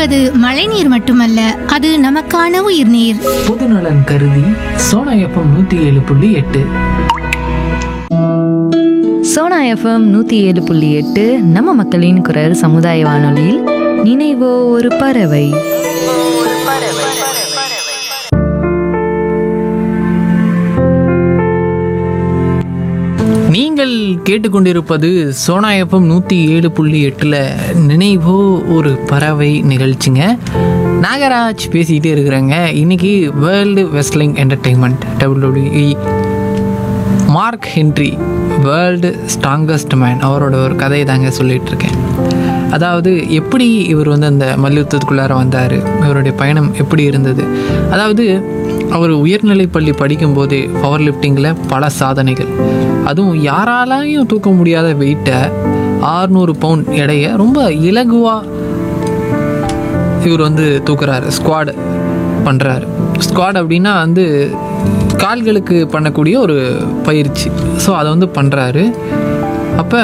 என்பது மழைநீர் மட்டுமல்ல அது நமக்கான உயிர்நீர் பொதுநலன் கருதி சோனா எஃப்எம் நூற்றி ஏழு புள்ளி எட்டு சோனா எஃப்எம் நூற்றி ஏழு புள்ளி எட்டு நம்ம மக்களின் குரல் சமுதாய வானொலியில் நினைவோ ஒரு பறவை நீங்கள் கேட்டுக்கொண்டிருப்பது சோனா எஃப்எம் நூற்றி ஏழு புள்ளி எட்டில் நினைவோ ஒரு பறவை நிகழ்ச்சிங்க நாகராஜ் பேசிக்கிட்டே இருக்கிறேங்க இன்னைக்கு world wrestling entertainment WWE Mark Henry world strongest man அவரோட ஒரு கதையை தாங்க சொல்லிட்டு இருக்கேன் அதாவது எப்படி இவர் வந்து அந்த மல்யுத்தத்துக்குள்ளார வந்தார் இவருடைய பயணம் எப்படி இருந்தது அதாவது அவர் உயர்நிலைப் பள்ளி படிக்கும்போதே பவர் லிஃப்டிங்கில் பல சாதனைகள் அதுவும் யாராலையும் தூக்க முடியாத வெயிட்டை 600 பவுண்ட் எடையை ரொம்ப இலகுவாக இவர் வந்து தூக்குறாரு ஸ்குவாட் பண்ணுறாரு ஸ்குவாட் அப்படின்னா வந்து கால்களுக்கு பண்ணக்கூடிய ஒரு பயிற்சி ஸோ அதை வந்து பண்ணுறாரு அப்போ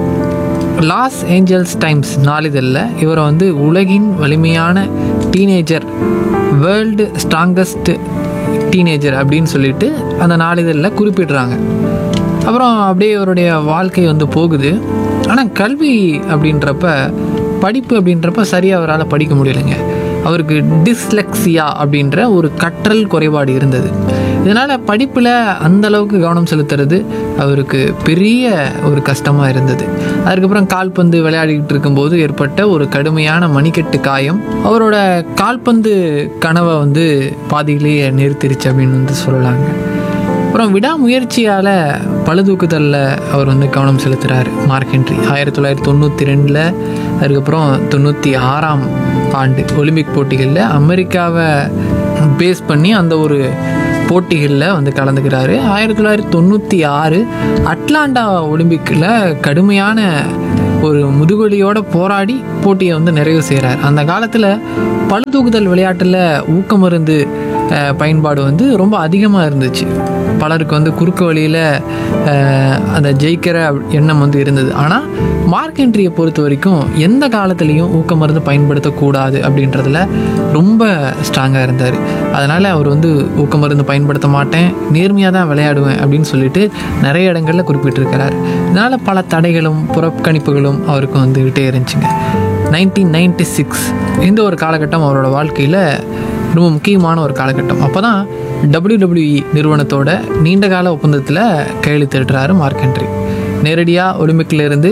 லாஸ் ஏஞ்சல்ஸ் டைம்ஸ் நாளிதழில் இவரை வந்து உலகின் வலிமையான டீனேஜர் வேர்ல்டு ஸ்ட்ராங்கஸ்ட் டீனேஜர் அப்படின்னு சொல்லிட்டு அந்த நாளிதழில் குறிப்பிடுறாங்க அப்புறம் அப்படியே இவருடைய வாழ்க்கை வந்து போகுது ஆனால் கல்வி அப்படின்றப்ப படிப்பு அப்படின்றப்ப சரியாக அவரால் படிக்க முடியலைங்க அவருக்கு டிஸ்லெக்சியா அப்படின்ற ஒரு கற்றல் குறைபாடு இருந்தது இதனால் படிப்பில் அந்த அளவுக்கு கவனம் செலுத்துறது அவருக்கு பெரிய ஒரு கஷ்டமாக இருந்தது அதுக்கப்புறம் கால்பந்து விளையாடிக்கிட்டு இருக்கும்போது ஏற்பட்ட ஒரு கடுமையான மணிக்கட்டு காயம் அவரோட கால்பந்து கனவை வந்து பாதியிலேயே நிறுத்திருச்சு அப்படின்னு வந்து சொல்லலாங்க அப்புறம் விடாமுயற்சியால் பளுதூக்குதலில் அவர் வந்து கவனம் செலுத்துகிறார் மார்க் ஹென்றி ஆயிரத்தி தொள்ளாயிரத்தி தொண்ணூற்றி ரெண்டில் அதுக்கப்புறம் தொண்ணூற்றி ஆறாம் ஆண்டு ஒலிம்பிக் போட்டிகளில் அமெரிக்காவை பேஸ் பண்ணி அந்த ஒரு போட்டிகளில் வந்து கலந்துக்கிறாரு ஆயிரத்தி தொள்ளாயிரத்தி தொண்ணூற்றி ஆறு அட்லாண்டா ஒலிம்பிக்கில் கடுமையான ஒரு முதுகொலியோட போராடி போட்டியை வந்து நிறைவு செய்கிறார் அந்த காலத்தில் பளுதூக்குதல் விளையாட்டில் ஊக்கமருந்து அஹ், பயன்பாடு வந்து ரொம்ப அதிகமாக இருந்துச்சு பலருக்கு வந்து குறுக்கு வழியில் அந்த ஜெயிக்கிற எண்ணம் வந்து இருந்தது ஆனால் மார்க் என்ட்ரியை பொறுத்த வரைக்கும் எந்த காலத்துலேயும் ஊக்கமருந்து பயன்படுத்தக்கூடாது அப்படின்றதுல ரொம்ப ஸ்ட்ராங்காக இருந்தார் அதனால் அவர் வந்து ஊக்கமருந்து பயன்படுத்த மாட்டேன் நேர்மையாக தான் விளையாடுவேன் அப்படின்னு சொல்லிட்டு நிறைய இடங்களில் குறிப்பிட்டிருக்கிறார் இதனால் பல தடைகளும் புறக்கணிப்புகளும் அவருக்கு வந்துக்கிட்டே இருந்துச்சுங்க நைன்டீன் நைன்டி சிக்ஸ் இந்த ஒரு காலகட்டம் அவரோட வாழ்க்கையில் ரொம்ப முக்கியமான ஒரு காலகட்டம் அப்போ தான் டபிள்யூடபிள்யூஇ நிறுவனத்தோட நீண்டகால ஒப்பந்தத்தில் கையெழுத்திடுறாரு மார்க் ஹென்றி நேரடியாக ஒலிம்பிக்ல இருந்து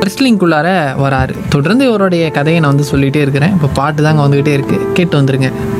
ரெஸ்லிங்குள்ளார வராரு தொடர்ந்து இவருடைய கதையை நான் வந்து சொல்லிகிட்டே இருக்கிறேன் இப்போ பாட்டு தாங்க வந்துக்கிட்டே இருக்குது கேட்டு வந்துருங்க